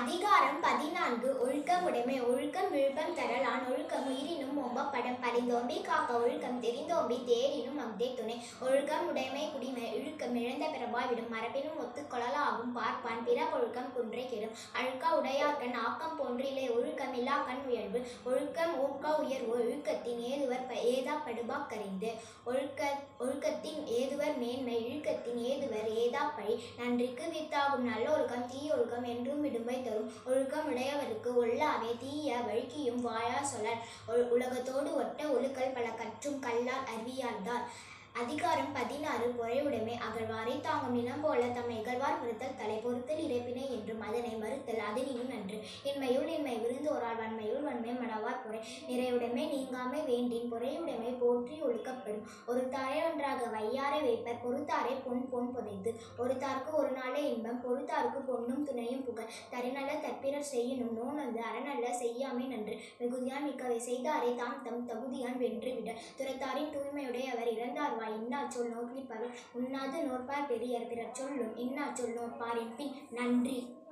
அதிகாரம் பதினான்கு ஒழுக்கமுடைமை ஒழுக்கம் விழுப்பம் தரலான் ஒழுக்கம் உயிரினும் ஓம்பப்படம் பரிந்தோம்பி காக்க ஒழுக்கம் தெரிந்தோம்பி தேரினும் அஃதே துணை ஒழுக்கம் உடைமை குடிமை இழுக்கம் இழந்த பிறவாய் விடும் மரபினும் ஒத்துக்கொள்ளலாகும் பார்ப்பான் பிற ஒழுக்கம் குன்றை கெடும் அழுக்கா உடையார்கண் ஆக்கம் போன்றிலே ஒழுக்கம் இல்லா கண் உயர்வு ஒழுக்கம் ஊக்க உயர்வு ஒழுக்கத்தின் ஏதுவர் ப- ஏதா படுபாக்கறிந்து ஒழுக்க ஒழுக்கத்தின் ஏதுவர் மேன்மை இழுக்கத்தின் ஏதுவர் ஏதா பழி நன்றிக்கு வித்தாகும் நல்ல ஒழுக்கம் தீயொழுக்கம் என்றும் விடும்பை தரும் ஒழுக்கம் உடையவருக்கு ஒல்லாவே தீய வழுக்கியும் வாயா சொலர் ஒ- உலகத்தோடு ஒட்ட ஒழுக்கல் பல கற்றும் கல்லார் அறிவியார்தார் அதிகாரம் பதினாறு பொறையுடைமை அகழ்வாரை தாங்கும் நிலம் போல தம்மை இகழ்வார் பொறுத்தல் தலை பொறுத்தல் இறைப்பினை என்றும் அதனை மறுத்தல் அதனினும் நன்று இன்மையுள் இன்மை விருந்தோரால் வன்மையுள் வன்மை மடவார் பொறை நிறையுடைமை நீங்காமை வேண்டின் பொறையுடைமை போற்றி ஒழுக்கப்படும் ஒரு தாரை ஒன்றாக வையாரை வைப்பர் பொறுத்தாரை பொன் பொன் புதைத்து ஒருத்தார்க்கு ஒரு நாளே இன்பம் பொறுத்தார்க்கு பொன்னும் துணையும் புகழ் தரிநல்ல தற்பிறர் செய்யினும் நோனது அறநல்ல செய்யாமை நன்று மிகுதியான் மிக்கவை செய்தாரை தாம் தம் தகுதியான் வென்றுவிட துறத்தாரின் தூய்மையுடையவர் இறந்தார் வாய் இன்னா சொல் நோக்கிப்பவர் உண்ணாது நோற்பார் பெரியர் பிறர் சொல்லும் இன்னா சொல் நோற்பாரின் பின் நன்றி